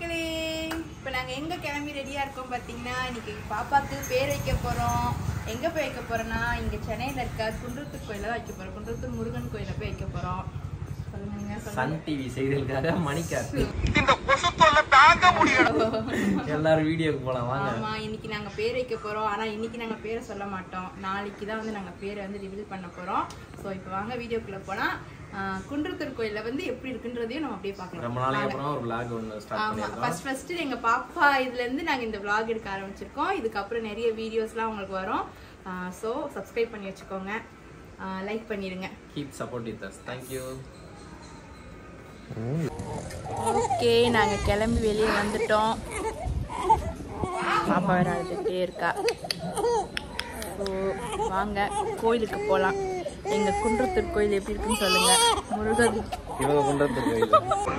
மக்களே இப்போ நாங்கள் எங்கே கிளம்பி ரெடியாக இருக்கோம் பார்த்தீங்கன்னா இன்னைக்கு பாப்பாக்கு பேர் வைக்க போகிறோம் எங்கே போய் வைக்க போகிறோன்னா இங்கே சென்னையில் இருக்க குன்றத்தூர் கோயிலில் தான் வைக்க போகிறோம் குன்றத்தூர் முருகன் கோயிலில் போய் வைக்க போகிறோம் சொல்லுங்க சன் சொல்லுங்க டிவி செய்திகளுக்காக மணிக்காத்து இந்த கொசு தொல்லை தாங்க முடியல எல்லாரும் வீடியோக்கு போலாம் வாங்க ஆமா இன்னைக்கு நாங்க பேர் வைக்க போறோம் ஆனா இன்னைக்கு நாங்க பேரை சொல்ல மாட்டோம் நாளைக்கு தான் வந்து நாங்க பேரை வந்து ரிவீல் பண்ண போறோம் ஸோ இப்போ வாங்க வீடியோக்குள்ள போனா ஆஹ், குன்றத்தூர் கோயில்ல வந்து எப்படி இருக்குன்றதையும் நம்ம அப்படியே பார்க்கலாம் ரொம்ப நாளைக்கு அப்புறம் ஒரு vlog ஒன்று ஸ்டார்ட் ஆமா பண்ணியிருக்கோம் ஃபர்ஸ்ட் ஃபர்ஸ்ட் எங்க பாப்பா இதுல இருந்து நாங்க இந்த vlog எடுக்க ஆரம்பிச்சிருக்கோம் இதுக்கப்புறம் நிறைய வீடியோஸ்லாம் உங்களுக்கு வரும் ஸோ சப்ஸ்கிரைப் பண்ணி வச்சுக்கோங்க லைக் பண்ணிடுங்க keep support with us thank you okay நாங்கள் கிளம்பி வெளியே வந்துட்டோம் பாப்பா வேற அழுதுகிட்டே இருக்கா ஸோ வாங்க கோயிலுக்கு போகலாம் எங்கள் குன்றத்தூர் கோயில் எப்படி இருக்குன்னு சொல்லுங்க முருகன் இவங்க கொண்டு கோயில்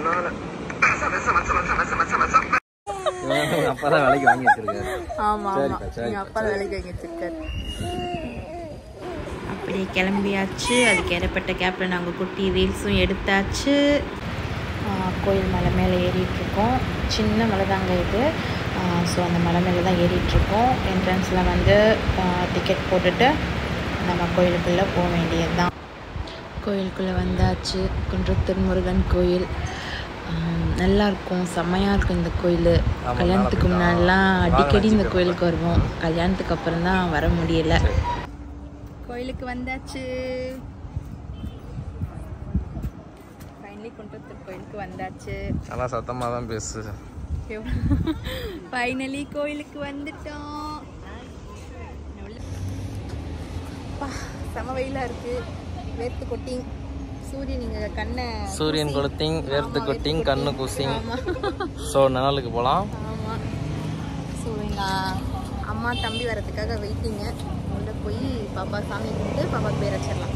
இவங்க அப்பதான் வேலைக்கு வாங்கி வச்சிருக்காரு ஆமாம் ஆமாம் சரிக்கா, சரிக்கா, எங்கள் அப்பா வேலைக்கு வாங்கி வச்சிருக்காரு அப்படியே கிளம்பியாச்சு அதுக்கு ஏறப்பட்ட கேப்பில் நாங்கள் குட்டி ரீல்ஸும் எடுத்தாச்சு ஆஹ் கோயில் மலை மேலே ஏறிட்டு இருக்கோம் சின்ன மலை தாங்க இது ஸோ அந்த மலை மேலே தான் ஏறிட்டு இருக்கோம் என்ட்ரன்ஸில் வந்து டிக்கெட் போட்டுட்டு நம்ம கோயிலுக்குள்ளே போக வேண்டியது தான் கோயிலுக்குள்ளே வந்தாச்சு குன்றத்தூர் முருகன் கோயில் ஆஹ் நல்லா இருக்கும் செம்மையாக இருக்கும் இந்த கோயில் ஆமா, கல்யாணத்துக்கு நல்லா முன்னாடிலாம் வாங்க, அடிக்கடி இந்த வச்சுக்கோ. கோயிலுக்கு வருவோம் கல்யாணத்துக்கு அப்புறம் தான் வர முடியல கோயிலுக்கு வந்தாச்சு ஃபைனலி குன்றத்தூர் கோயிலுக்கு வந்தாச்சு நல்லா சத்தமாக தான் பேசு ஃபைனலி கோயிலுக்கு வந்துட்டோம் அப்பா, செம வெயிலா இருக்கு வேர்த்து கொட்டிங் சூரியன் இங்க கண்ணை சூரியன் கூசி. கொளுத்திங் வேர்த்து ஆமா, கொட்டிங் வேர்த்து கண்ணு கொட்டிங். கூசிங் ஆமா ஸோ நிழலுக்கு போகலாம் ஆமா ஸோ எங்க அம்மா தம்பி வரதுக்காக வெயிட்டிங்க உள்ள போய் பாப்பா சாமி கும்பிட்டு பாப்பாக்கு பேர் வச்சிடலாம்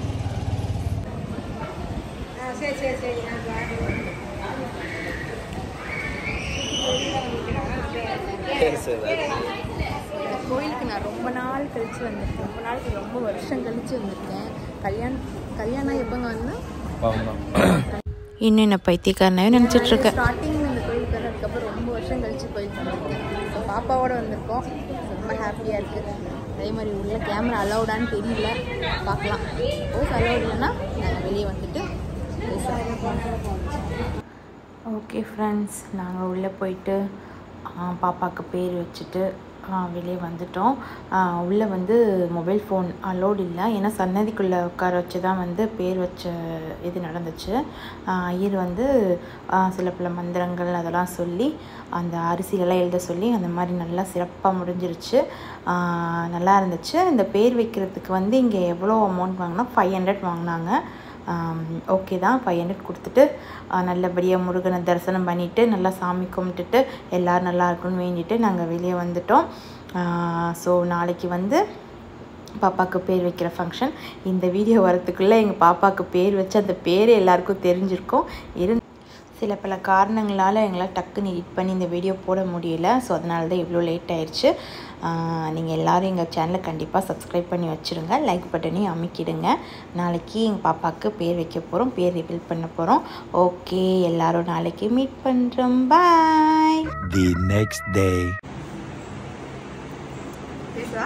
இந்த கோயிலுக்கு நான் ரொம்ப நாள் கழிச்சு வந்திருக்கேன் ரொம்ப நாளுக்கு ரொம்ப வருஷம் கழிச்சு வந்திருக்கேன் கல்யாணம் கல்யாணம் எப்போங்க வந்தோம் இன்னும் என்ன பைத்தியக்காரனவே நினச்சிட்டு இருக்கேன் ஸ்டார்டிங் இந்த கோயிலுக்கு வர அதுக்கப்புறம் ரொம்ப வருஷம் கழிச்சு கோயிலுக்கு வந்திருக்கேன் ஸோ பாப்பாவோட வந்திருக்கோம் ரொம்ப ஹாப்பியாக இருக்குது அதே மாதிரி உள்ள கேமரா அலௌடான்னு தெரியல பார்க்கலாம் சப்போஸ் அலௌட் இல்லைன்னா நாங்கள் வெளியே வந்துட்டு பேசுகிறோம் ஓகே ஃப்ரெண்ட்ஸ் நாங்கள் உள்ளே போயிட்டு ஆ, பாப்பாவுக்கு பேர் வச்சுட்டு ஆ, வெளியே வந்துட்டோம் உள்ளே வந்து மொபைல் ஃபோன் அலோட் இல்லை ஏன்னா சன்னதிக்குள்ளே உட்கார வச்சு தான் வந்து பேர் வச்ச இது நடந்துச்சு ஆ, ஐயர் வந்து ஆ, சில பல மந்திரங்கள் அதெல்லாம் சொல்லி அந்த அரிசிலெல்லாம் எழுத சொல்லி அந்த மாதிரி நல்லா சிறப்பாக முடிஞ்சிருச்சு ஆ, நல்லா இருந்துச்சு இந்த பேர் வைக்கிறதுக்கு வந்து இங்கே எவ்வளோ அமௌண்ட் வாங்கினா ஃபைவ் ஹண்ட்ரட் வாங்கினாங்க ஓகே தான் ஃபைவ் ஹண்ட்ரட் கொடுத்துட்டு ஆஹ் நல்லபடியாக முருகனை தரிசனம் பண்ணிவிட்டு நல்லா சாமி கும்பிட்டுட்டு எல்லோரும் நல்லா இருக்கும்னு வேண்டிட்டு நாங்கள் வெளியே வந்துட்டோம் ஸோ நாளைக்கு வந்து பாப்பாவுக்கு பேர் வைக்கிற ஃபங்க்ஷன் இந்த வீடியோ வரத்துக்குள்ளே எங்கள் பாப்பாவுக்கு பேர் வச்சு அந்த பேர் எல்லாருக்கும் தெரிஞ்சிருக்கும் இரு சில பல காரணங்களால் எங்களால் டக்குன்னு எடிட் பண்ணி இந்த வீடியோ போட முடியல ஸோ அதனால தான் இவ்வளோ லேட் ஆயிடுச்சு நீங்கள் எல்லோரும் எங்கள் சேனலை கண்டிப்பாக சப்ஸ்கிரைப் பண்ணி வச்சுருங்க லைக் பட்டனையும் அமைக்கிடுங்க நாளைக்கு எங்கள் பாப்பாவுக்கு பேர் வைக்க போகிறோம் பேர் ரிவீல் பண்ண போகிறோம் ஓகே எல்லாரும் நாளைக்கு மீட் பண்ணுறோம் பாய் The next day. பேசுவா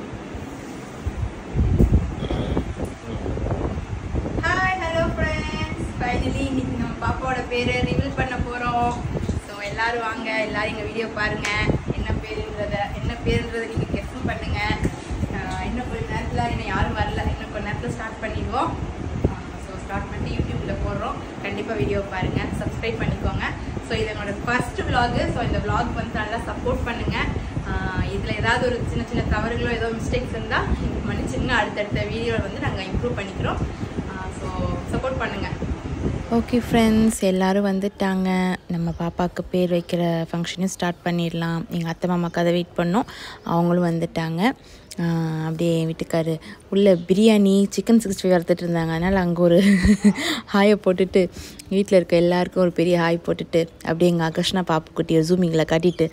ஹாய் ஹலோ ஃப்ரெண்ட்ஸ் ஃபைனலி இன்னைக்கு நம்ம பாப்பாவோட பேரை ரிவீல் பண்ண போகிறோம் ஸோ எல்லாரும் வாங்க எல்லாரும் எங்கள் வீடியோ பாருங்க என்ன பேருன்றத என்ன பேருன்றதை நீங்கள் கெஸ்டும் பண்ணுங்க ஆஹ் இன்னும் கொஞ்ச நேரத்தில் இன்னும் யாரும் வரல இன்னும் கொஞ்ச நேரத்தில் ஸ்டார்ட் பண்ணிடுவோம் ஸோ ஸ்டார்ட் பண்ணிட்டு யூடியூப்ல போடுறோம் கண்டிப்பாக வீடியோ பாருங்க சப்ஸ்கிரைப் பண்ணிக்கோங்க ஸோ இது என்னோட ஃபர்ஸ்ட் vlog ஸோ இந்த vlog வந்து நல்லா சப்போர்ட் பண்ணுங்க ஆஹ் இதுல ஏதாவது ஒரு சின்ன சின்ன தவறுகளோ ஏதோ மிஸ்டேக்ஸ் இருந்தால் மன்னிச்சுங்க அடுத்தடுத்த வீடியோவில் வந்து நாங்கள் இம்ப்ரூவ் பண்ணிக்கிறோம் ஸோ சப்போர்ட் பண்ணுங்க ஓகே ஃப்ரெண்ட்ஸ் எல்லோரும் வந்துட்டாங்க நம்ம பாப்பாவுக்கு பேர் வைக்கிற ஃபங்க்ஷனையும் ஸ்டார்ட் பண்ணிடலாம் எங்கள் அத்தை மாமாக்காக வெயிட் பண்ணோம் அவங்களும் வந்துட்டாங்க ஆஹ் அப்படியே என் வீட்டுக்காரு உள்ள பிரியாணி சிக்கன் சிக்ஸ்டி ஃபைவ் வறுத்துட்டு இருந்தாங்க அதனால் அங்கே ஒரு ஹாயை போட்டுட்டு வீட்டில் இருக்க எல்லாருக்கும் ஒரு பெரிய ஹாய் போட்டுட்டு அப்படியே எங்கள் ஆகர்ஷ்ணா பாப்புக்குட்டியை ஜூமிங்கில் காட்டிட்டு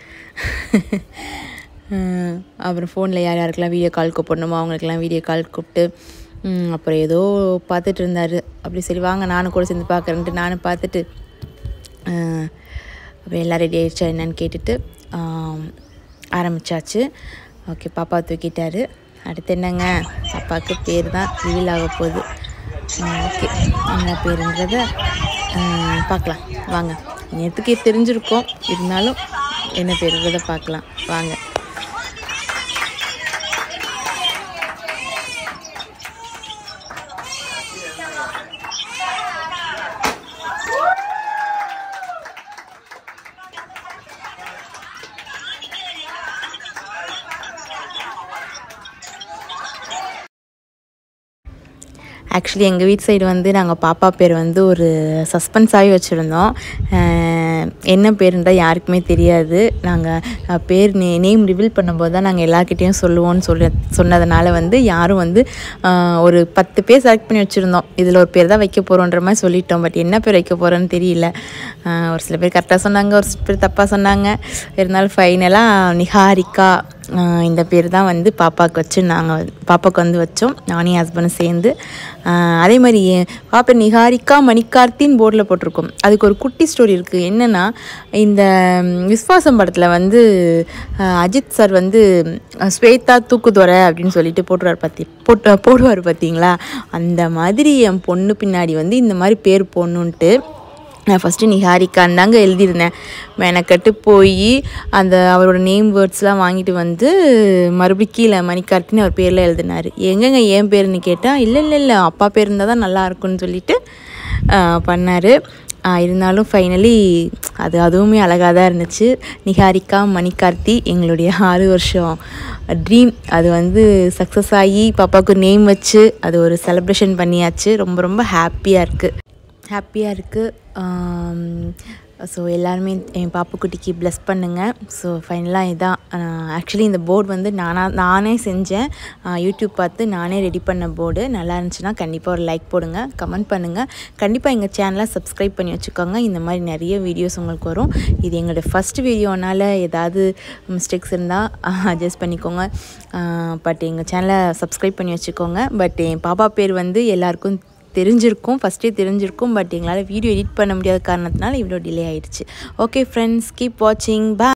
ஆஹ் அப்புறம் ஃபோனில் யார் யாருக்கெல்லாம் வீடியோ கால் கூப்பிடணுமோ அவங்களுக்கெல்லாம் வீடியோ கால் கூப்பிட்டு ம், அப்புறம் ஏதோ பார்த்துட்டு இருந்தார் அப்படி சரி வாங்க நானும் கூட சேர்ந்து பார்க்குறேன்ட்டு நானும் பார்த்துட்டு ஆஹ், அப்புறம் எல்லாம் ரெடி ஆயிடுச்சா என்னன்னு கேட்டுட்டு ஆம், ஆரம்பிச்சாச்சு ஓகே பாப்பா தூக்கிட்டாரு அடுத்து என்னங்க பாப்பாவுக்கு பேர் தான் ரிவீல் ஆக போகுது ஓகே என்ன பேருன்றத ஆம், பார்க்கலாம் வாங்க நேற்றுக்கே தெரிஞ்சிருக்கோம் இருந்தாலும் என்ன பேருன்றதை பார்க்கலாம் வாங்க ஆக்சுவலி எங்கள் வீட்டு சைடு வந்து நாங்கள் பாப்பா பேர் வந்து ஒரு சஸ்பென்ஸாகவே வச்சுருந்தோம் என்ன பேருன்றா யாருக்குமே தெரியாது நாங்கள் பேர் நே நேம் ரிவீல் பண்ணும்போது தான் நாங்கள் எல்லாருக்கிட்டேயும் சொல்லுவோம்னு சொல்ல சொன்னதுனால வந்து யாரும் வந்து ஆஹ், ஒரு பத்து பேர் செலக்ட் பண்ணி வச்சுருந்தோம் இதில் ஒரு பேர் தான் வைக்க போகிறோன்ற மாதிரி சொல்லிட்டோம் பட் என்ன பேர் வைக்க போகிறோன்னு தெரியல ஆஹ், ஒரு சில பேர் கரெக்டாக சொன்னாங்க ஒரு சில பேர் தப்பாக சொன்னாங்க இருந்தாலும் ஃபைனலாக நிஹாரிகா ஆஹ் இந்த பேர் தான் வந்து பாப்பாவுக்கு வச்சு நாங்கள் பாப்பாவுக்கு வந்து வச்சோம் நானும் என் ஹஸ்பண்டும் சேர்ந்து ஆஹ் அதே மாதிரி என் பாப்பா நிகாரிகா மணிக்கார்த்தின்னு போர்டில் போட்டிருக்கோம் அதுக்கு ஒரு குட்டி ஸ்டோரி இருக்குது என்னென்னா இந்த ம், விஸ்வாசம் படத்தில் வந்து ஆஹ் அஜித் சார் வந்து அஹ், ஸ்வேதா தூக்குதுவர அப்படின்னு சொல்லிட்டு போட்டுருவார் பற்றி போட்டு போடுவார் பார்த்தீங்களா அந்த மாதிரி என் பொண்ணு பின்னாடி வந்து இந்த மாதிரி பேர் போடணுன்ட்டு நான் ஃபஸ்ட்டு நிஹாரிகான்னு தாங்க எழுதியிருந்தேன் மெனக்கட்டு போய் அந்த அவரோட நேம் வேர்ட்ஸ்லாம் வாங்கிட்டு வந்து மறுபடியும் கீழே மணிக்கார்த்தின்னு அவர் பேரில் எழுதினார் எங்கங்க ஏன் பேருன்னு கேட்டால் இல்லை இல்லை இல்லை அப்பா பேர் இருந்தால் தான் நல்லா இருக்கும்னு சொல்லிட்டு பண்ணார் இருந்தாலும் ஃபைனலி அது அதுவுமே அழகாக தான் இருந்துச்சு நிஹாரிகா மணிகார்த்தி எங்களுடைய ஆறு வருஷம் ட்ரீம் அது வந்து சக்ஸஸ் ஆகி பாப்பாவுக்கு நேம் வச்சு அது ஒரு செலப்ரேஷன் பண்ணியாச்சு ரொம்ப ரொம்ப ஹாப்பியாக இருக்குது ஹாப்பியாக இருக்குது ஸோ எல்லாருமே என் பாப்புக்குட்டிக்கு ப்ளஸ் பண்ணுங்கள் ஸோ ஃபைனலாக இதான் ஆக்சுவலி இந்த போர்டு வந்து நானாக நானே செஞ்சேன் ஆஹ் யூடியூப் பார்த்து நானே ரெடி பண்ண போர்டு நல்லா இருந்துச்சுன்னா கண்டிப்பாக ஒரு லைக் போடுங்க கமெண்ட் பண்ணுங்கள் கண்டிப்பாக எங்கள் சேனலை சப்ஸ்கிரைப் பண்ணி வச்சுக்கோங்க இந்த மாதிரி நிறைய வீடியோஸ் உங்களுக்கு வரும் இது எங்களோட ஃபஸ்ட் வீடியோனால் ஏதாவது மிஸ்டேக்ஸ் இருந்தால் அட்ஜஸ்ட் பண்ணிக்கோங்க பட் எங்கள் சேனலை சப்ஸ்கிரைப் பண்ணி வச்சுக்கோங்க பட் என் பாப்பா பேர் வந்து எல்லாருக்கும் தெரிஞ்சிருக்கும் ஃபஸ்ட்டே தெரிஞ்சிருக்கும் பட் எங்களால் வீடியோ எடிட் பண்ண முடியாத காரணத்தினால இவ்வளோ டிலே ஆயிடுச்சு ஓகே ஃப்ரெண்ட்ஸ் கீப் வாட்சிங் பா